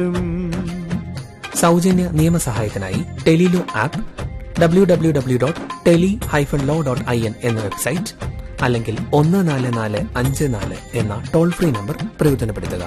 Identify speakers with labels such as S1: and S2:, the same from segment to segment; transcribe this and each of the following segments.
S1: സൗജന്യ നിയമസഹായത്തിനായി tele law app W W W dot tele hyphen law dot I N എന്ന website അല്ലെങ്കിൽ ഒന്ന് നാല് നാല് അഞ്ച് നാല് എന്ന ടോൾ ഫ്രീ നമ്പർ പ്രയോജനപ്പെടുത്തുക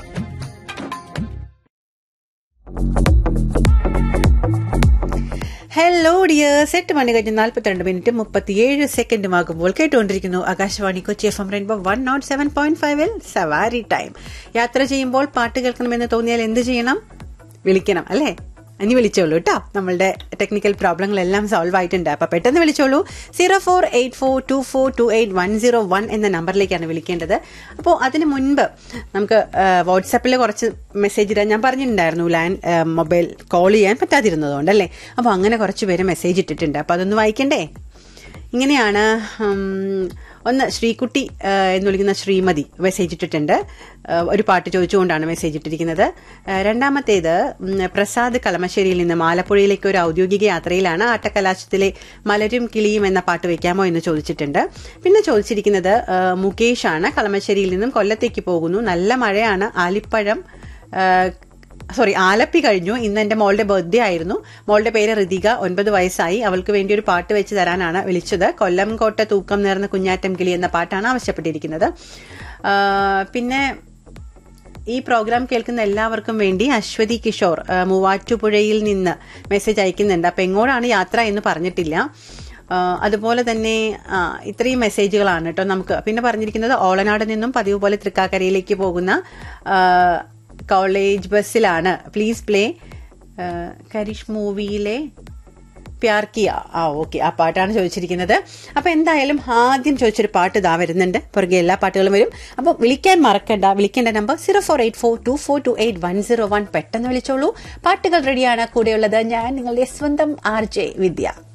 S2: ഹലോ ഡിയേഴ്സ് എട്ട് മണി കഴിഞ്ഞ് നാൽപ്പത്തിരണ്ട് മിനിറ്റ് മുപ്പത്തിയേഴ് സെക്കൻഡുമാകുമ്പോൾ കേട്ടുകൊണ്ടിരിക്കുന്നു Akashvani Kochi F M rainbow one nought seven point ഫൈവിൽ സവാരി ടൈം യാത്ര ചെയ്യുമ്പോൾ പാട്ട് കേൾക്കണമെന്ന് തോന്നിയാൽ എന്ത് ചെയ്യണം വിളിക്കണം അല്ലേ ഇനി വിളിച്ചോളൂ കേട്ടോ നമ്മളുടെ ടെക്നിക്കൽ പ്രോബ്ലങ്ങളെല്ലാം സോൾവ് ആയിട്ടുണ്ട് അപ്പൊ പെട്ടെന്ന് വിളിച്ചോളൂ zero four eight four two four two eight one zero one എന്ന നമ്പറിലേക്കാണ് വിളിക്കേണ്ടത് അപ്പോൾ അതിന് മുൻപ് നമുക്ക് വാട്സാപ്പിൽ കുറച്ച് മെസ്സേജ് ഇടാൻ ഞാൻ പറഞ്ഞിട്ടുണ്ടായിരുന്നു ലാൻഡ് മൊബൈൽ കോൾ ചെയ്യാൻ പറ്റാതിരുന്നതുകൊണ്ട് അല്ലേ അപ്പോൾ അങ്ങനെ കുറച്ച് പേര് മെസ്സേജ് ഇട്ടിട്ടുണ്ട് അപ്പോൾ അതൊന്ന് വായിക്കണ്ടേ ഇങ്ങനെയാണ് ഉം, ഒന്ന് ശ്രീകുട്ടി ആ, എന്ന് വിളിക്കുന്ന ശ്രീമതി മെസ്സേജ് ഇട്ടിട്ടുണ്ട് ആ, ഒരു പാട്ട് ചോദിച്ചുകൊണ്ടാണ് മെസ്സേജ് ഇട്ടിരിക്കുന്നത് ആ, രണ്ടാമത്തേത് ഉം, പ്രസാദ് കളമശ്ശേരിയിൽ നിന്ന് ആലപ്പുഴയിലേക്ക് ഒരു ഔദ്യോഗിക യാത്രയിലാണ് ആട്ടക്കലാശത്തിലെ മലരും കിളിയും എന്ന പാട്ട് വെക്കാമോ എന്ന് ചോദിച്ചിട്ടുണ്ട് പിന്നെ ചോദിച്ചിരിക്കുന്നത് ആ, മുകേഷ് ആണ് കളമശ്ശേരിയിൽ നിന്നും കൊല്ലത്തേക്ക് പോകുന്നു നല്ല മഴയാണ് ആലിപ്പഴം ആ, സോറി ആലപ്പി കഴിഞ്ഞു ഇന്ന് എന്റെ മോളുടെ ബർത്ത്ഡേ ആയിരുന്നു മോളുടെ പേര് ഋതിക ഒൻപത് വയസ്സായി അവൾക്ക് വേണ്ടി ഒരു പാട്ട് വെച്ച് തരാനാണ് വിളിച്ചത് കൊല്ലം കോട്ട തൂക്കം നേർന്ന കുഞ്ഞാറ്റം കിളി എന്ന പാട്ടാണ് ആവശ്യപ്പെട്ടിരിക്കുന്നത് ആ, പിന്നെ ഈ പ്രോഗ്രാം കേൾക്കുന്ന എല്ലാവർക്കും വേണ്ടി അശ്വതി കിഷോർ ആ, മൂവാറ്റുപുഴയിൽ നിന്ന് മെസ്സേജ് അയക്കുന്നുണ്ട് അപ്പൊ എങ്ങോട്ടാണ് യാത്ര എന്ന് പറഞ്ഞിട്ടില്ല ആ, അതുപോലെ തന്നെ ആ, ഇത്രയും മെസ്സേജുകളാണ് കേട്ടോ നമുക്ക് പിന്നെ പറഞ്ഞിരിക്കുന്നത് ഓളനാട് നിന്നും പതിവ് പോലെ തൃക്കാക്കരയിലേക്ക് പോകുന്ന ആ, കോളേജ് ബസ്സിലാണ് പ്ലീസ് പ്ലേ കരിഷ് മൂവിയിലെ പ്യാർ കിയ ആ ഓക്കെ ആ പാട്ടാണ് ചോദിച്ചിരിക്കുന്നത് അപ്പൊ എന്തായാലും ആദ്യം ചോദിച്ചൊരു പാട്ട് ഇതാ വരുന്നുണ്ട് പുറകെ എല്ലാ പാട്ടുകളും വരും അപ്പൊ വിളിക്കാൻ മറക്കണ്ട വിളിക്കേണ്ട number zero four eight four two four two eight one zero one പെട്ടെന്ന് വിളിച്ചോളൂ പാട്ടുകൾ റെഡിയാണ് കൂടെയുള്ളത് ഞാൻ നിങ്ങളുടെ സ്വന്തം ആർ ജെ വിദ്യ